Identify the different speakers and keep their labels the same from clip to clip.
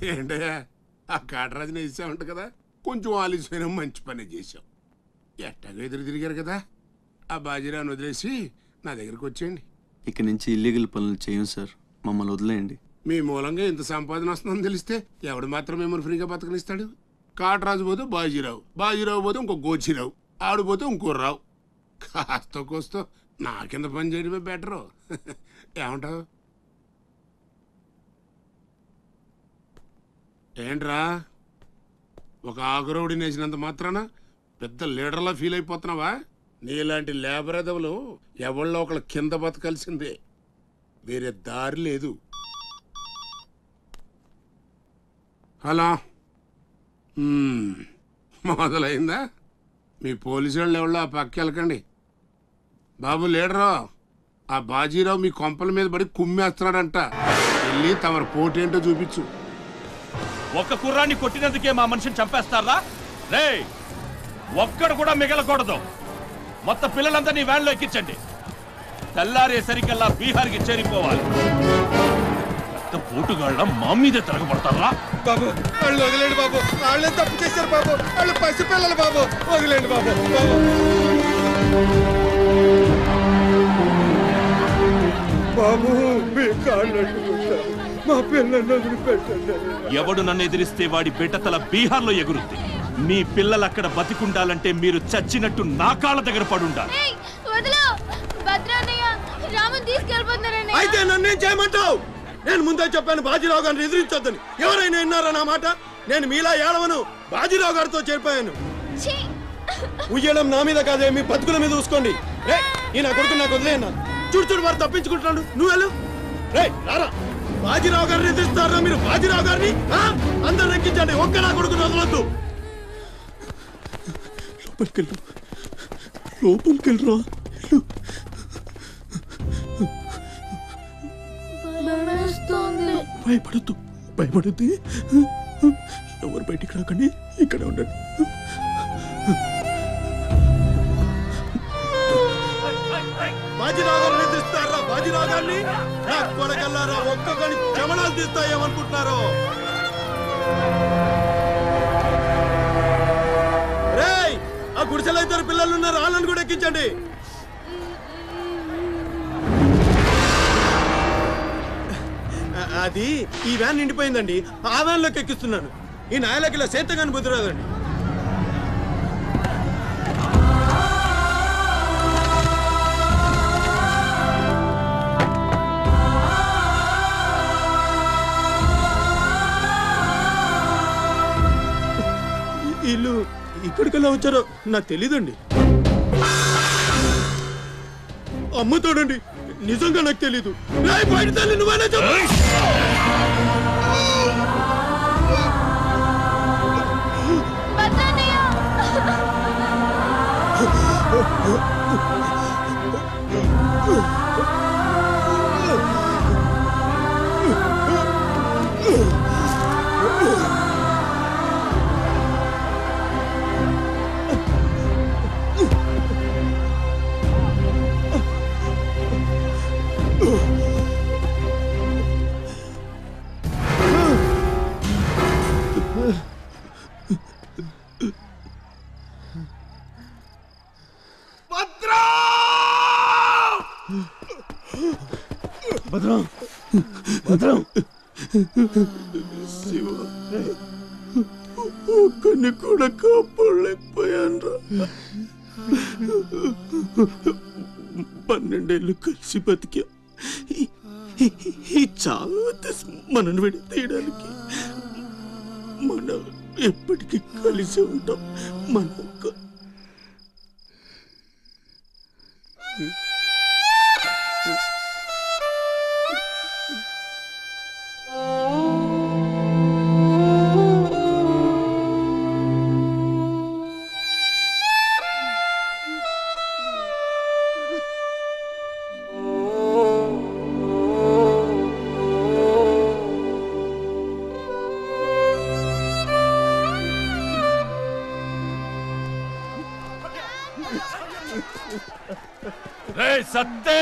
Speaker 1: ఏంటయ్యా ఆ కాటరాజుని వేసామంట కదా కొంచెం ఆలస్యమైన మంచి పని చేశాం ఎట్టాగో ఎదురు తిరిగారు కదా ఆ బాజీరాని వదిలేసి నా దగ్గరికి వచ్చేయండి
Speaker 2: ఇక నుంచి ఇల్లీగల్ పనులు చేయం సార్ మమ్మల్ని వదిలేయండి
Speaker 1: మీ మూలంగా ఇంత సంపాదన వస్తుందని తెలిస్తే ఎవడు మాత్రం మిమ్మల్ని ఫ్రీగా బతకనిస్తాడు కాటరాజు పోతే బాజీరావు బాజీరావు పోతే ఇంకో గోచిరావు ఆడిపోతే ఇంకో రావు కాస్త కోస్తో నా కింద పని చేయడమే బెటరు ఏమంటావు ఏంట్రా ఒక ఆకురవుడిని వేసినంత మాత్రాన పెద్ద లీడర్లా ఫీల్ అయిపోతున్నావా నీలాంటి లేబర్ ఎదవులు ఎవళ్ళో ఒకళ్ళ కింద బతకాల్సిందే వేరే దారి లేదు హలో మ్మ్. మొదలైందా మీ పోలీసు వాళ్ళు ఎవరో ఆ పక్క వెళ్ళకండి బాబు లీడరు ఆ బాజీరావు మీ కొంపల మీద పడి కుమ్మేస్తున్నాడంట వెళ్ళి తమరు పోటేంటో చూపించు
Speaker 3: ఒక్క కుర్రాన్ని కొట్టినందుకే మా మనిషిని చంపేస్తారా రే ఒక్కడు కూడా మిగలకూడదు మొత్తం పిల్లలంతా నీ వ్యాన్లో ఎక్కించండి తెల్లారేసరికల్లా బీహార్కి చేరిపోవాలి పెద్ద పోటుగాళ్ళ మా మీదే తిరగబడతారా
Speaker 4: బాబు వాళ్ళు వదిలేండి బాబు వాళ్ళే తప్పు చేశారు బాబు వాళ్ళు పసిపిల్లలు బాబు వదిలేండి బాబు బాబు బాబు మీ కాళ్ళు అడ్డుకుంటారు మా పిల్లల్ని వదిలిపెట్టండి
Speaker 3: ఎవడు నన్ను ఎదిరిస్తే వాడి బిడ్డ తల బీహార్లో ఎగురుద్ది మీ పిల్లలు అక్కడ బతికుండాలంటే మీరు చచ్చినట్టు నా కాళ్ళ దగ్గర పడుండాలి
Speaker 5: ఏయ్, వదిలు భద్రాన్నయ్య రాముని తీసుకెళ్ళిపోతున్నారన్నయ్య
Speaker 4: అయితే నన్నేం చేయమంటావు నేను ముందే చెప్పాను బాజీరావు గారిని ఎదిరించొద్దని ఎవరైనా విన్నారా నా మాట నేను మీలా ఏడవను బాజీరావు గారితో చేరిపోయాను
Speaker 5: ఛీ!
Speaker 4: ఉయ్యడం నా మీద కాదే మీ బతుకుల మీద చూసుకోండి రే ఈ నా కొడుకు నాకు వదిలేయన్నా చూడు చూడు వాడు తప్పించుకుంటున్నాడు నువ్వు వెళ్ళు రే రారా బాజీరావు గారిని ఎదిరిస్తారా మీరు బాజీరావు గారిని ఆ? అందరు ఎక్కించండి ఒక్క నా కొడుకుని వదలొద్దు లోపలికి వెళ్ళు లోపలికి వెళ్ళరా
Speaker 5: భయమేస్తోంది.
Speaker 4: భయపడద్దు భయపడద్దు ఎవరు బయటికి రాకండి ఇక్కడే ఉండండి బాజీరావు గారిని ఎదిరిస్తారా బాజీరావు గారిని నా కొడకల్లారా ఒక్కొక్కని చెమడాలు తీస్తాయేమనుకుంటున్నారు రేయ్ ఆ గుడిసెలో ఇద్దరు పిల్లలు ఉన్నారు వాళ్ళని కూడా ఎక్కించండి ఆ- అది ఈ వ్యాన్ నిండిపోయిందండి ఆ వ్యాన్లోకి ఎక్కిస్తున్నాను ఈ నాయలకి ఇలా సేతగాని బుద్ధి రాదండి వీళ్ళు ఇక్కడికెలా వచ్చారో నాకు తెలీదండి అమ్ముతాడండి నిజంగా నాకు తెలీదు రేయ్, బయట తల్లి నువ్వేనా చెప్పు
Speaker 5: భద్రాన్నయ్య
Speaker 4: భద్రం భద్రం శివ ఒక్కని కూడా కాపాడలేకపోయాను పన్నెండేళ్ళు కలిసి బతికా ఈ- ఈ- ఈ చావు మనల్ని విడి తీయడానికి మనం ఎప్పటికీ కలిసి ఉంటాం మన ఒక్క
Speaker 3: రే సత్తే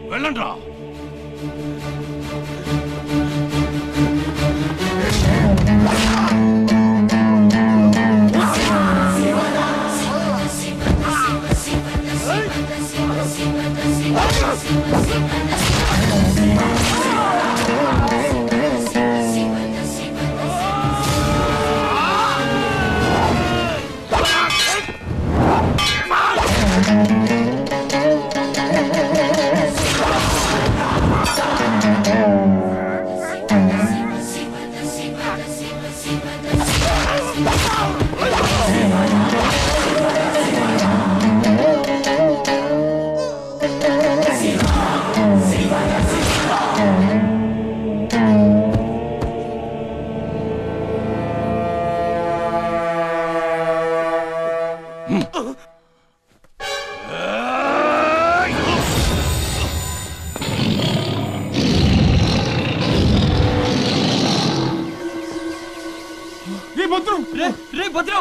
Speaker 3: వెళ్ళండి రా
Speaker 6: రే భద్రం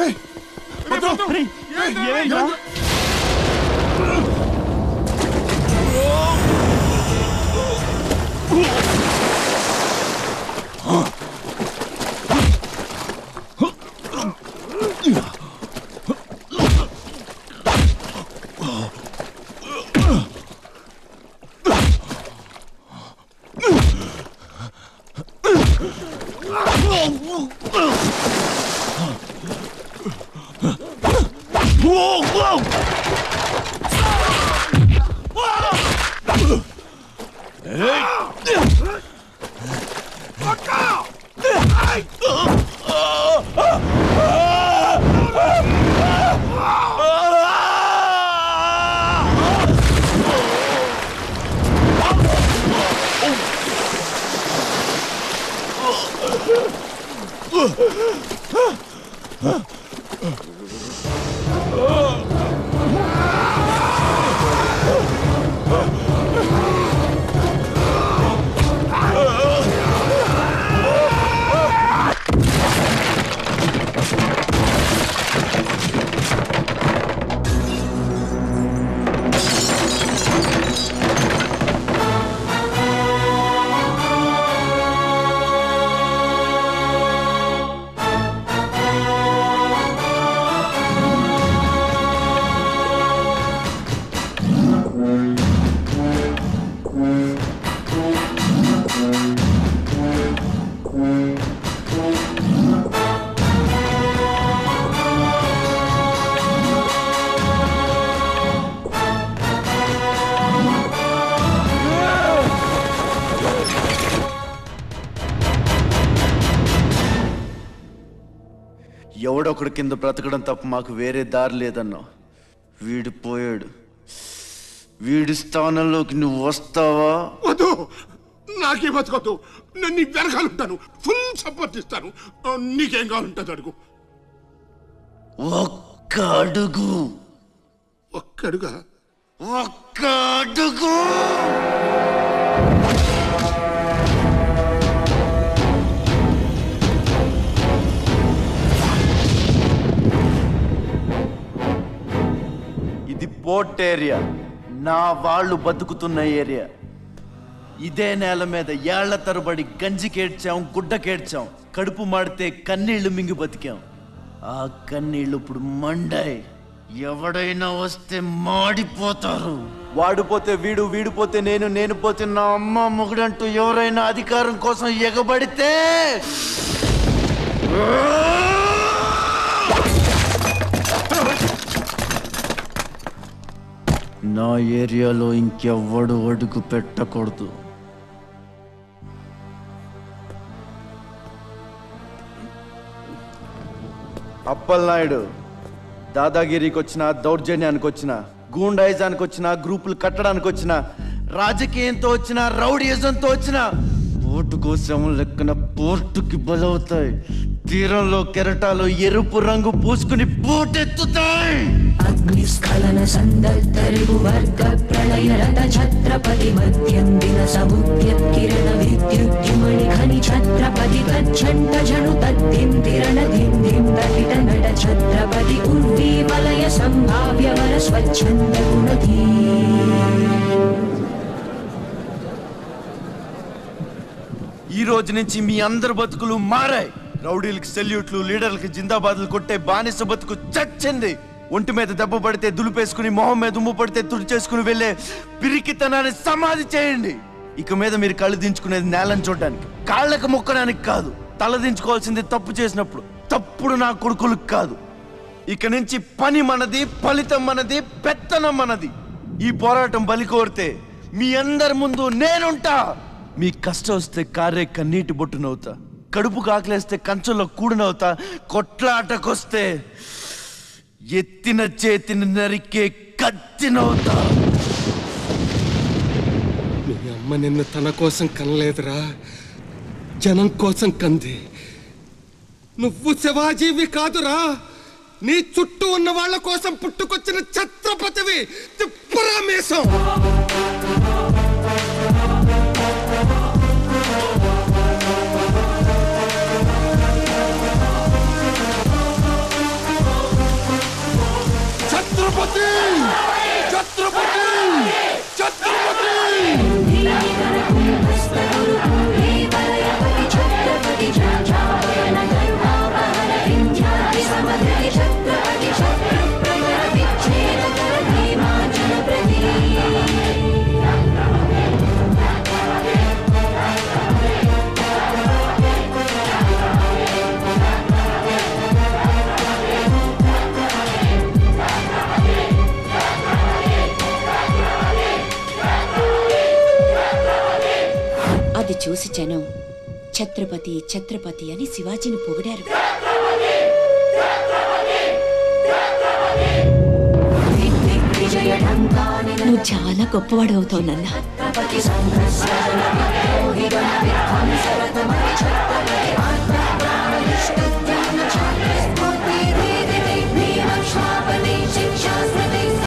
Speaker 7: ఎవడొకడు కింద బ్రతకడం తప్ప మాకు వేరే దారి లేదన్నా వీడు పోయాడు వీడి స్థానంలోకి నువ్వు వస్తావా
Speaker 1: వద్దు నాకే బతకొద్దు నేను నీ వెనకాలంటాను ఫుల్ సపోర్ట్ ఇస్తాను ఆ, నీకేం కావాలంటుంది అడుగు
Speaker 7: ఒక్క అడుగు
Speaker 1: ఒక్కడుగా
Speaker 7: ఒక్క అడుగు ఇది పోర్ట్ ఏరియా నా వాళ్ళు బతుకుతున్న ఏరియా ఇదే నేల మీద ఏళ్ల తరబడి గంజికేడ్చాం గుడ్డకేడ్చాం కడుపు మాడితే కన్నీళ్లు మింగి బతికాం ఆ కన్నీళ్లు ఇప్పుడు మండాయి ఎవడైనా వస్తే మాడిపోతారు వాడు పోతే వీడు వీడు పోతే నేను నేను పోతే నా అమ్మ మొగుడంటూ ఎవరైనా అధికారం కోసం ఎగబడితే నా ఏరియాలో ఇంకెవ్వడు అడుగు పెట్టకూడదు అప్పలనాయుడు దాదాగిరికి వచ్చిన దౌర్జన్యానికి వచ్చిన గూండాయిజానికి వచ్చిన గ్రూపులు కట్టడానికి వచ్చిన రాజకీయంతో వచ్చిన రౌడీయిజంతో వచ్చిన ఓటు కోసం లెక్కన పోర్టుకి బలవుతాయి తీరంలో కెరటాలు ఎరుపు రంగు పూసుకుని పోటెత్తుతాయి
Speaker 8: అగ్నిస్ఖలన సందర్తరిగు వర్గ ప్రళయ రత ఛత్రపతి మధ్యం దిన సముద్యత్కిరణ విద్యుద్యుమణి ఖని ఛత్రపతి తచ్చంట జను తద్దిం తిరణ ధిం ధిం దహిత నట ఛత్రపతి ఉర్వీ వలయ సంభావ్య వర స్వచ్ఛంద గుణధీ
Speaker 7: ఈ రోజు నుంచి మీ అందరి బతుకులు మారాయి రౌడీలకి సెల్యూట్లు లీడర్లకి జిందాబాద్లు కొట్టే బానిస బతుకు చచ్చింది ఒంటి మీద దెబ్బ పడితే దులిపేసుకుని మొహం మీద ఉమ్ము పడితే తుడిచేసుకుని వెళ్ళే పిరికితనాన్ని సమాధి చేయండి ఇక మీద మీరు కళ్ళు దించుకునేది నేలను చూడడానికి కాళ్ళకు మొక్కడానికి కాదు తల దించుకోవాల్సింది తప్పు చేసినప్పుడు తప్పుడు నా కొడుకులకు కాదు ఇక నుంచి పని మనది ఫలితం మనది పెత్తనం మనది ఈ పోరాటం బలి కోరితే మీ అందరి ముందు నేనుంటా మీ కష్టం వస్తే కారే కన్నీటి బొట్టునవుతా కడుపు కాకలేస్తే కంచంలో కూడినవుతా కొట్లాటకొస్తే ఎత్తిన చేతిని నరికే కత్తినవుతా
Speaker 4: మీ అమ్మ నిన్ను తన కోసం కనలేదురా జనం కోసం కంది నువ్వు శివాజీవి కాదురా నీ చుట్టూ ఉన్న వాళ్ళ కోసం పుట్టుకొచ్చిన ఛత్రపతివి తిప్పురా మీసం
Speaker 1: ఛత్రపతి ఛత్రపతి ఛత్రపతి
Speaker 9: అది చూసి జనం ఛత్రపతి ఛత్రపతి అని శివాజీని పొగిడారు నువ్వు చాలా గొప్పవాడు అవుతావు నాన్న
Speaker 8: ఛత్రపతి